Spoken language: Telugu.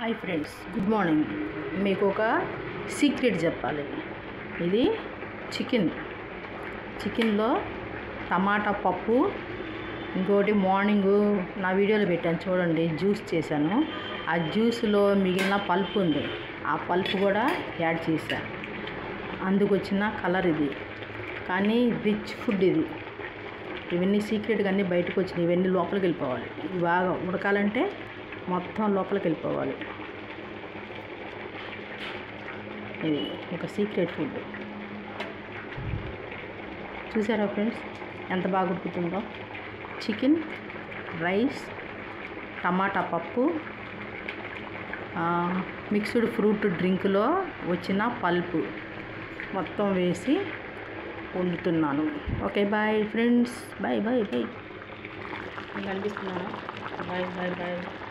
హాయ్ ఫ్రెండ్స్ గుడ్ మార్నింగ్ మీకు ఒక సీక్రెట్ చెప్పాలి ఇది చికెన్ చికెన్లో టమాటా పప్పు ఇంకోటి మార్నింగ్ నా వీడియోలో పెట్టాను చూడండి జ్యూస్ చేశాను ఆ జ్యూస్లో మిగిలిన పల్పు ఉంది ఆ పల్పు కూడా యాడ్ చేశాను అందుకు వచ్చిన కలర్ ఇది కానీ రిచ్ ఫుడ్ ఇది ఇవన్నీ సీక్రెట్గా అన్నీ బయటకు వచ్చినాయి ఇవన్నీ లోపలికి వెళ్ళిపోవాలి ఇవి బాగా ఉడకాలంటే మొత్తం లోపలికి వెళ్ళిపోవాలి ఇది ఒక సీక్రెట్ ఫుడ్ చూసారా ఫ్రెండ్స్ ఎంత బాగా ఉడుకుతుందో చికెన్ రైస్ టమాటా పప్పు ఆ, మిక్స్డ్ ఫ్రూట్ డ్రింక్లో వచ్చిన పల్పు మొత్తం వేసి వండుతున్నాను okay bye friends bye bye bye మీకు అనిపిస్తున్నాను బాయ్ బాయ్ బాయ్